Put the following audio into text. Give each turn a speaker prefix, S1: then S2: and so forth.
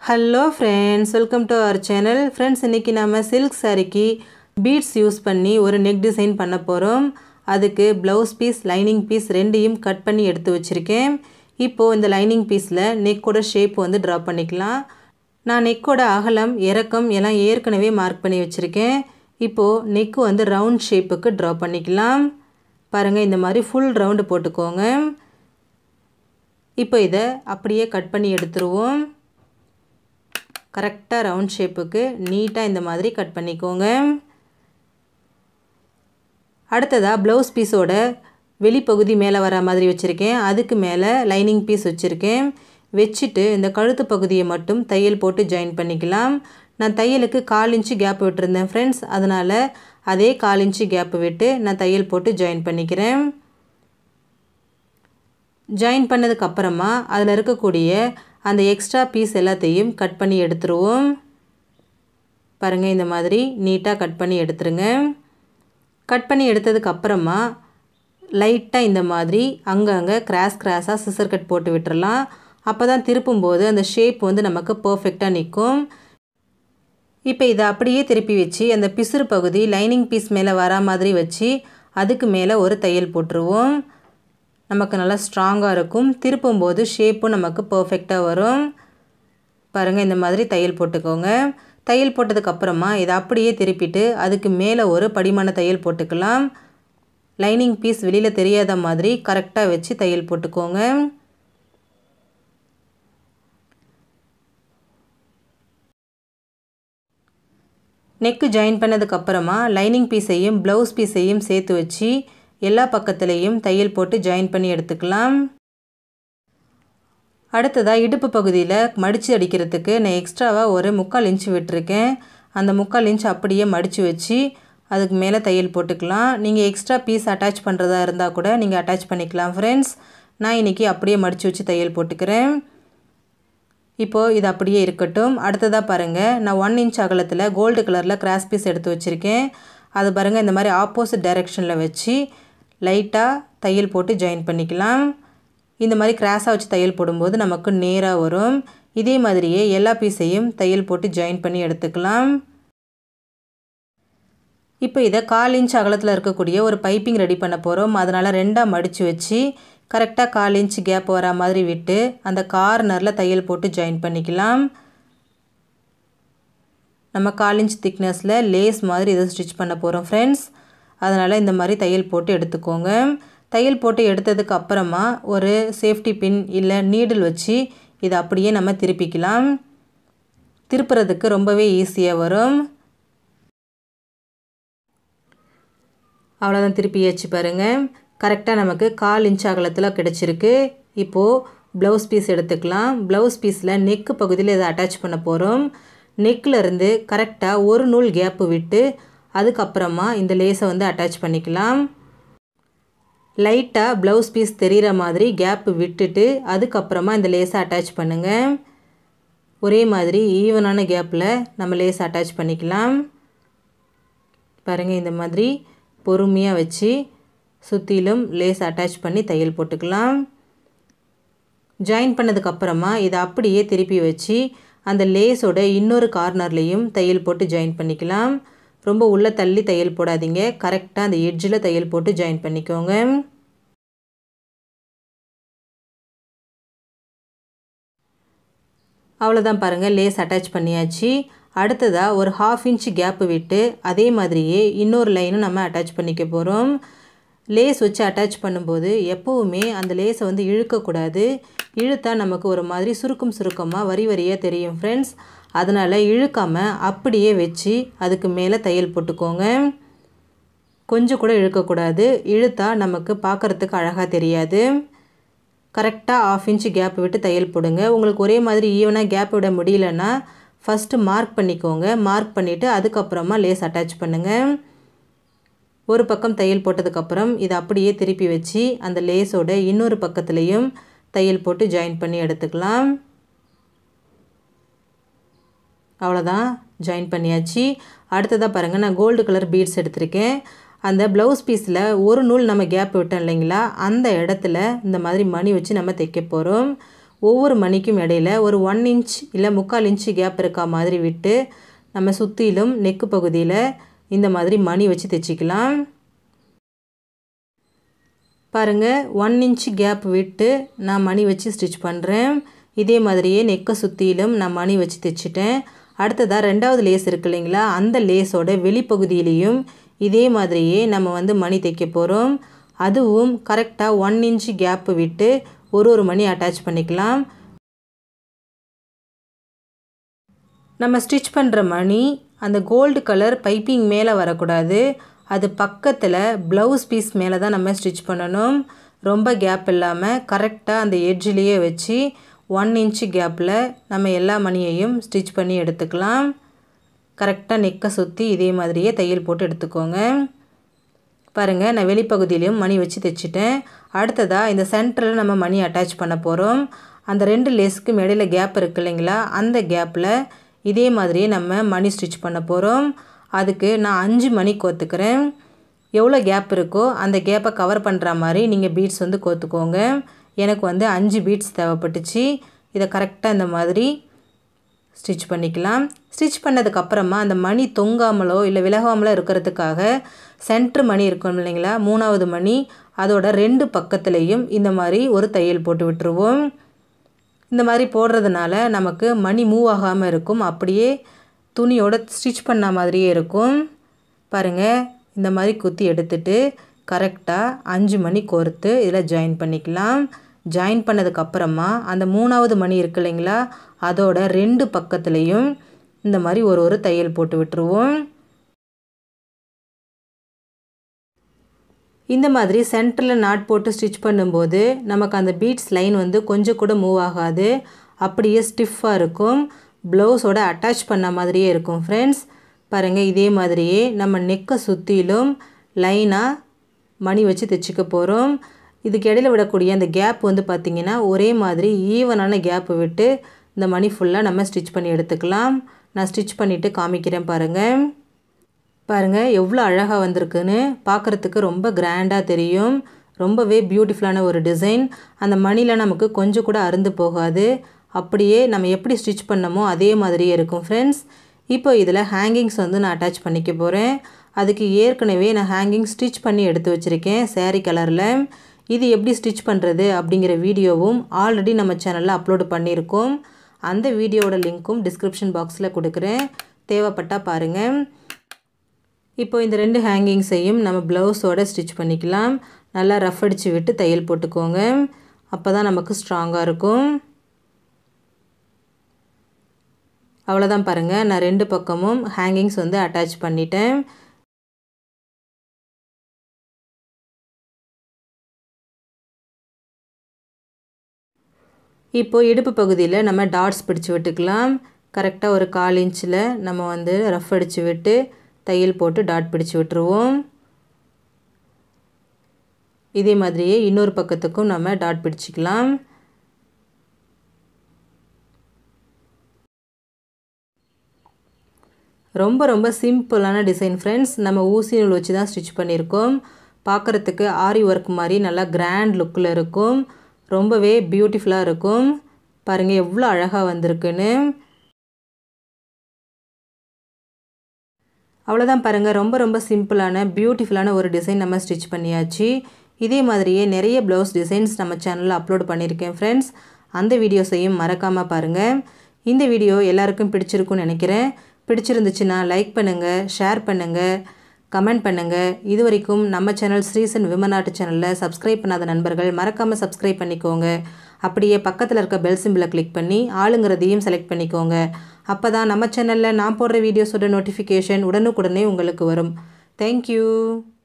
S1: hello friends welcome to our channel friends இன்றைக்கி நம்ம silk சாரிக்கு பீட்ஸ் யூஸ் பண்ணி ஒரு நெக் டிசைன் பண்ண போகிறோம் அதுக்கு ப்ளவுஸ் பீஸ் லைனிங் பீஸ் ரெண்டையும் கட் பண்ணி எடுத்து வச்சுருக்கேன் இப்போது இந்த லைனிங் பீஸில் நெக்கோட ஷேப் வந்து ட்ரா பண்ணிக்கலாம் நான் நெக்கோட அகலம் இறக்கம் எல்லாம் ஏற்கனவே மார்க் பண்ணி வச்சுருக்கேன் இப்போது நெக்கு வந்து ரவுண்ட் ஷேப்புக்கு ட்ரா பண்ணிக்கலாம் பாருங்கள் இந்த மாதிரி ஃபுல் ரவுண்டு போட்டுக்கோங்க இப்போ இதை அப்படியே கட் பண்ணி எடுத்துருவோம் கரெக்டாக ரவுண்ட் ஷேப்புக்கு நீட்டாக இந்த மாதிரி கட் பண்ணிக்கோங்க அடுத்ததாக ப்ளவுஸ் பீஸோட வெளிப்பகுதி மேலே வர மாதிரி வச்சுருக்கேன் அதுக்கு மேலே லைனிங் பீஸ் வச்சுருக்கேன் வச்சுட்டு இந்த கழுத்து பகுதியை மட்டும் தையல் போட்டு ஜாயின் பண்ணிக்கலாம் நான் தையலுக்கு கால் இன்ச்சு கேப் விட்டுருந்தேன் ஃப்ரெண்ட்ஸ் அதனால் அதே கால் இன்ச்சு கேப் விட்டு நான் தையல் போட்டு ஜாயின் பண்ணிக்கிறேன் ஜாயின் பண்ணதுக்கப்புறமா அதில் இருக்கக்கூடிய அந்த எக்ஸ்ட்ரா பீஸ் எல்லாத்தையும் கட் பண்ணி எடுத்துருவோம் பாருங்கள் இந்த மாதிரி நீட்டாக கட் பண்ணி எடுத்துருங்க கட் பண்ணி எடுத்ததுக்கப்புறமா லைட்டாக இந்த மாதிரி அங்கங்கே கிராஸ் கிராஸாக சிசர் கட் போட்டு விட்டுறலாம் அப்போ தான் திருப்பும்போது அந்த ஷேப் வந்து நமக்கு பர்ஃபெக்டாக நிற்கும் இப்போ இதை அப்படியே திருப்பி வச்சு அந்த பிசுறு பகுதி லைனிங் பீஸ் மேலே வர மாதிரி வச்சு அதுக்கு மேலே ஒரு தையல் போட்டுருவோம் நமக்கு நல்லா ஸ்ட்ராங்காக இருக்கும் திருப்பும்போது ஷேப்பும் நமக்கு பர்ஃபெக்டாக வரும் பாருங்கள் இந்த மாதிரி தையல் போட்டுக்கோங்க தையல் போட்டதுக்கப்புறமா இதை அப்படியே திருப்பிட்டு அதுக்கு மேலே ஒரு படிமான தையல் போட்டுக்கலாம் லைனிங் பீஸ் வெளியில் தெரியாத மாதிரி கரெக்டாக வச்சு தையல் போட்டுக்கோங்க நெக்கு ஜாயின் பண்ணதுக்கப்புறமா லைனிங் பீஸையும் ப்ளவுஸ் பீஸையும் சேர்த்து வச்சு எல்லா பக்கத்துலேயும் தையல் போட்டு ஜாயின் பண்ணி எடுத்துக்கலாம் அடுத்ததாக இடுப்பு பகுதியில் மடித்து அடிக்கிறதுக்கு நான் எக்ஸ்ட்ராவாக ஒரு முக்கால் இன்ச்சு விட்டுருக்கேன் அந்த முக்கால் இன்ச் அப்படியே மடித்து வச்சு அதுக்கு மேலே தையல் போட்டுக்கலாம் நீங்கள் எக்ஸ்ட்ரா பீஸ் அட்டாச் பண்ணுறதா இருந்தால் கூட நீங்கள் அட்டாச் பண்ணிக்கலாம் ஃப்ரெண்ட்ஸ் நான் இன்றைக்கி அப்படியே மடித்து வச்சு தையல் போட்டுக்கிறேன் இப்போது இது அப்படியே இருக்கட்டும் அடுத்ததாக பாருங்கள் நான் ஒன் இன்ச் அகலத்தில் கோல்டு கலரில் கிராஸ் பீஸ் எடுத்து வச்சுருக்கேன் அது பாருங்கள் இந்த மாதிரி ஆப்போசிட் டைரெக்ஷனில் வச்சு லைட்டாக தையல் போட்டு ஜாயின் பண்ணிக்கலாம் இந்த மாதிரி கிராஸாக வச்சு தையல் போடும்போது நமக்கு நேராக வரும் இதே மாதிரியே எல்லா பீஸையும் தையல் போட்டு ஜாயின் பண்ணி எடுத்துக்கலாம் இப்போ இதை கால் இன்ச் அகலத்தில் இருக்கக்கூடிய ஒரு பைப்பிங் ரெடி பண்ண போகிறோம் அதனால் ரெண்டாக மடித்து வச்சு கரெக்டாக கால் இன்ச் கேப் வர மாதிரி விட்டு அந்த கார்னரில் தையல் போட்டு ஜாயின் பண்ணிக்கலாம் நம்ம கால் இன்ச் திக்னஸில் லேஸ் மாதிரி இதை ஸ்டிச் பண்ண போகிறோம் ஃப்ரெண்ட்ஸ் அதனால் இந்த மாதிரி தையல் போட்டு எடுத்துக்கோங்க தையல் போட்டு எடுத்ததுக்கு அப்புறமா ஒரு சேஃப்டி பின் இல்லை நீடில் வச்சு இதை அப்படியே நம்ம திருப்பிக்கலாம் திருப்புறதுக்கு ரொம்பவே ஈஸியாக வரும் அவ்வளோதான் திருப்பியாச்சு பாருங்கள் கரெக்டாக நமக்கு கால் இன்ச் அகலத்தில் கிடச்சிருக்கு இப்போது ப்ளவுஸ் பீஸ் எடுத்துக்கலாம் ப்ளவுஸ் பீஸில் நெக்கு பகுதியில் இதை அட்டாச் பண்ண போகிறோம் நெக்கிலேருந்து கரெக்டாக ஒரு நூல் கேப்பு விட்டு அதுக்கப்புறமா இந்த லேஸை வந்து அட்டாச் பண்ணிக்கலாம் லைட்டாக ப்ளவுஸ் பீஸ் தெரிகிற மாதிரி கேப்பு விட்டுட்டு அதுக்கப்புறமா இந்த லேஸை அட்டாச் பண்ணுங்கள் ஒரே மாதிரி ஈவனான கேப்பில் நம்ம லேஸ் அட்டாச் பண்ணிக்கலாம் பாருங்கள் இந்த மாதிரி பொறுமையாக வச்சு சுற்றிலும் லேஸ் அட்டாச் பண்ணி தையல் போட்டுக்கலாம் ஜாயின் பண்ணதுக்கப்புறமா இதை அப்படியே திருப்பி வச்சு அந்த லேஸோட இன்னொரு கார்னர்லேயும் தையல் போட்டு ஜாயின் பண்ணிக்கலாம் ரொம்ப உள்ளே தள்ளி தையல் போடாதீங்க கரெக்டாக அந்த எட்ஜில் தையல் போட்டு ஜாயின் பண்ணிக்கோங்க அவ்வளோதான் பாருங்கள் லேஸ் அட்டாச் பண்ணியாச்சு அடுத்ததாக ஒரு ஹாஃப் இன்ச் கேப்பு விட்டு அதே மாதிரியே இன்னொரு லைனும் நம்ம அட்டாச் பண்ணிக்க போகிறோம் லேஸ் வச்சு அட்டாச் பண்ணும்போது எப்போவுமே அந்த லேஸை வந்து இழுக்கக்கூடாது இழுத்தா நமக்கு ஒரு மாதிரி சுருக்கம் சுருக்கமாக வரி வரியாக தெரியும் ஃப்ரெண்ட்ஸ் அதனால் இழுக்காமல் அப்படியே வச்சு அதுக்கு மேலே தையல் போட்டுக்கோங்க கொஞ்சம் கூட இழுக்கக்கூடாது இழுத்தா நமக்கு பார்க்குறதுக்கு அழகாக தெரியாது கரெக்டாக ஆஃப் இன்ச்சு கேப் விட்டு தையல் போடுங்க உங்களுக்கு ஒரே மாதிரி ஈவனாக கேப் விட முடியலன்னா ஃபஸ்ட்டு மார்க் பண்ணிக்கோங்க மார்க் பண்ணிவிட்டு அதுக்கப்புறமா லேஸ் அட்டாச் பண்ணுங்கள் ஒரு பக்கம் தையல் போட்டதுக்கப்புறம் இதை அப்படியே திருப்பி வச்சு அந்த லேஸோட இன்னொரு பக்கத்துலேயும் தையல் போட்டு ஜாயின் பண்ணி எடுத்துக்கலாம் அவ்வளோதான் ஜாயின் பண்ணியாச்சு அடுத்ததாக பாருங்கள் நான் கோல்டு கலர் பீட்ஸ் எடுத்திருக்கேன் அந்த ப்ளவுஸ் பீஸில் ஒரு நூல் நம்ம கேப் விட்டோம் இல்லைங்களா அந்த இடத்துல இந்த மாதிரி மணி வச்சு நம்ம தைக்க போகிறோம் ஒவ்வொரு மணிக்கும் இடையில ஒரு ஒன் இன்ச் இல்லை முக்கால் இன்ச்சு கேப் இருக்கா மாதிரி விட்டு நம்ம சுற்றிலும் நெக்கு பகுதியில் இந்த மாதிரி மணி வச்சு தைச்சிக்கலாம் பாருங்கள் ஒன் இன்ச் கேப் விட்டு நான் மணி வச்சு ஸ்டிச் பண்ணுறேன் இதே மாதிரியே நெக்கை சுற்றிலும் நான் மணி வச்சு தைச்சிட்டேன் அடுத்ததாக ரெண்டாவது லேஸ் இருக்கு இல்லைங்களா அந்த லேஸோட வெளிப்பகுதியிலையும் இதே மாதிரியே நம்ம வந்து மணி தைக்க போகிறோம் அதுவும் கரெக்டாக ஒன் இன்ச் கேப்பு விட்டு ஒரு ஒரு மணி அட்டாச் பண்ணிக்கலாம் நம்ம ஸ்டிச் பண்ணுற மணி அந்த கோல்டு கலர் பைப்பிங் மேலே வரக்கூடாது அது பக்கத்தில் ப்ளவுஸ் பீஸ் மேலே தான் நம்ம ஸ்டிச் பண்ணணும் ரொம்ப கேப் இல்லாமல் கரெக்டாக அந்த எட்ஜிலேயே வச்சு ஒன் இன்ச்சு கேப்பில் நம்ம எல்லா மணியையும் ஸ்டிச் பண்ணி எடுத்துக்கலாம் கரெக்டாக நெக்கை சுற்றி இதே மாதிரியே தையல் போட்டு எடுத்துக்கோங்க பாருங்கள் நான் வெளிப்பகுதியிலையும் மணி வச்சு தைச்சிட்டேன் அடுத்ததாக இந்த சென்டரில் நம்ம மணி அட்டாச் பண்ண போகிறோம் அந்த ரெண்டு லேஸுக்கும் இடையில கேப் இருக்கு இல்லைங்களா அந்த கேப்பில் இதே மாதிரியே நம்ம மணி ஸ்டிச் பண்ண போகிறோம் அதுக்கு நான் அஞ்சு மணி கோத்துக்கிறேன் எவ்வளோ கேப் இருக்கோ அந்த கேப்பை கவர் பண்ணுற மாதிரி நீங்கள் பீட்ஸ் வந்து கோத்துக்கோங்க எனக்கு வந்து அஞ்சு பீட்ஸ் தேவைப்பட்டுச்சு இதை கரெக்டாக இந்த மாதிரி ஸ்டிச் பண்ணிக்கலாம் ஸ்டிச் பண்ணதுக்கப்புறமா அந்த மணி தொங்காமலோ இல்லை விலகாமலோ இருக்கிறதுக்காக சென்ட்ரு மணி இருக்கும் இல்லைங்களா மூணாவது மணி அதோட ரெண்டு பக்கத்துலேயும் இந்த மாதிரி ஒரு தையல் போட்டு விட்டுருவோம் இந்த மாதிரி போடுறதுனால நமக்கு மணி மூவ் ஆகாமல் இருக்கும் அப்படியே துணியோட ஸ்டிச் பண்ண மாதிரியே இருக்கும் பாருங்கள் இந்த மாதிரி குத்தி எடுத்துட்டு கரெக்டாக அஞ்சு மணி கோர்த்து இதில் ஜாயின் பண்ணிக்கலாம் ஜாயின் பண்ணதுக்கப்புறமா அந்த மூணாவது மணி இருக்கு இல்லைங்களா அதோட ரெண்டு பக்கத்துலேயும் இந்த மாதிரி ஒரு ஒரு தையல் போட்டு விட்டுருவோம் இந்த மாதிரி சென்டரில் நாட் போட்டு ஸ்டிச் பண்ணும்போது நமக்கு அந்த பீட்ஸ் லைன் வந்து கொஞ்சம் கூட மூவ் ஆகாது அப்படியே ஸ்டிஃபாக இருக்கும் ப்ளவுஸோட அட்டாச் பண்ண மாதிரியே இருக்கும் ஃப்ரெண்ட்ஸ் பாருங்கள் இதே மாதிரியே நம்ம நெக்கை சுற்றிலும் லைனாக மணி வச்சு தைச்சிக்க போகிறோம் இதுக்கு இடையில விடக்கூடிய அந்த கேப் வந்து பார்த்திங்கன்னா ஒரே மாதிரி ஈவனான கேப்பு விட்டு இந்த மணி ஃபுல்லாக நம்ம ஸ்டிச் பண்ணி எடுத்துக்கலாம் நான் ஸ்டிச் பண்ணிவிட்டு காமிக்கிறேன் பாருங்கள் பாருங்கள் எவ்வளோ அழகாக வந்திருக்குன்னு பார்க்குறதுக்கு ரொம்ப கிராண்டாக தெரியும் ரொம்பவே பியூட்டிஃபுல்லான ஒரு டிசைன் அந்த மணியில் நமக்கு கொஞ்சம் கூட அருந்து போகாது அப்படியே நம்ம எப்படி ஸ்டிச் பண்ணமோ அதே மாதிரியே இருக்கும் ஃப்ரெண்ட்ஸ் இப்போ இதில் ஹேங்கிங்ஸ் வந்து நான் அட்டாச் பண்ணிக்க போகிறேன் அதுக்கு ஏற்கனவே நான் ஹேங்கிங் ஸ்டிச் பண்ணி எடுத்து வச்சுருக்கேன் சேரீ கலரில் இது எப்படி ஸ்டிச் பண்ணுறது அப்படிங்கிற வீடியோவும் ஆல்ரெடி நம்ம சேனலில் அப்லோடு பண்ணியிருக்கோம் அந்த வீடியோவோட லிங்க்கும் டிஸ்கிரிப்ஷன் பாக்ஸில் கொடுக்குறேன் தேவைப்பட்டால் பாருங்கள் இப்போ இந்த ரெண்டு ஹேங்கிங்ஸையும் நம்ம ப்ளவுஸோட ஸ்டிச் பண்ணிக்கலாம் நல்லா ரஃப் அடித்து விட்டு தையல் போட்டுக்கோங்க அப்போ தான் நமக்கு ஸ்ட்ராங்காக இருக்கும் அவ்வளோதான் பாருங்கள் நான் ரெண்டு பக்கமும் ஹேங்கிங்ஸ் வந்து அட்டாச் பண்ணிட்டேன் இப்போது இடுப்பு பகுதியில் நம்ம டாட்ஸ் பிடிச்சி விட்டுக்கலாம் கரெக்டாக ஒரு கால் இன்ச்சில் நம்ம வந்து ரஃப் அடித்து விட்டு தையல் போட்டு டாட் பிடிச்சி விட்டுருவோம் இதே மாதிரியே இன்னொரு பக்கத்துக்கும் நம்ம டாட் பிடிச்சிக்கலாம் ரொம்ப ரொம்ப சிம்பிளான டிசைன் ஃப்ரெண்ட்ஸ் நம்ம ஊசி நூல் வச்சு தான் ஸ்டிச் பண்ணியிருக்கோம் பார்க்குறதுக்கு ஆரி ஒர்க் மாதிரி நல்லா கிராண்ட் லுக்கில் இருக்கும் ரொம்பவே பியூட்டிஃபுல்லாக இருக்கும் பாருங்கள் எவ்வளோ அழகாக வந்திருக்குன்னு அவ்வளோதான் பாருங்கள் ரொம்ப ரொம்ப சிம்பிளான பியூட்டிஃபுல்லான ஒரு டிசைன் நம்ம ஸ்டிச் பண்ணியாச்சு இதே மாதிரியே நிறைய ப்ளவுஸ் டிசைன்ஸ் நம்ம சேனலில் அப்லோட் பண்ணியிருக்கேன் ஃப்ரெண்ட்ஸ் அந்த வீடியோஸையும் மறக்காமல் பாருங்கள் இந்த வீடியோ எல்லாருக்கும் பிடிச்சிருக்குன்னு நினைக்கிறேன் பிடிச்சிருந்துச்சுன்னா லைக் பண்ணுங்கள் ஷேர் பண்ணுங்கள் கமெண்ட் பண்ணுங்கள் இது வரைக்கும் நம்ம சேனல் ஸ்ரீசன் விமநாட்டு சேனலில் சப்ஸ்கிரைப் பண்ணாத நண்பர்கள் மறக்காமல் சப்ஸ்கிரைப் பண்ணிக்கோங்க அப்படியே பக்கத்தில் இருக்க பெல் சிம்பிளை கிளிக் பண்ணி ஆளுங்கிறதையும் செலக்ட் பண்ணிக்கோங்க அப்போ தான் நம்ம சேனலில் நான் போடுற வீடியோஸோட நோட்டிஃபிகேஷன் உடனுக்குடனே உங்களுக்கு வரும் தேங்க்யூ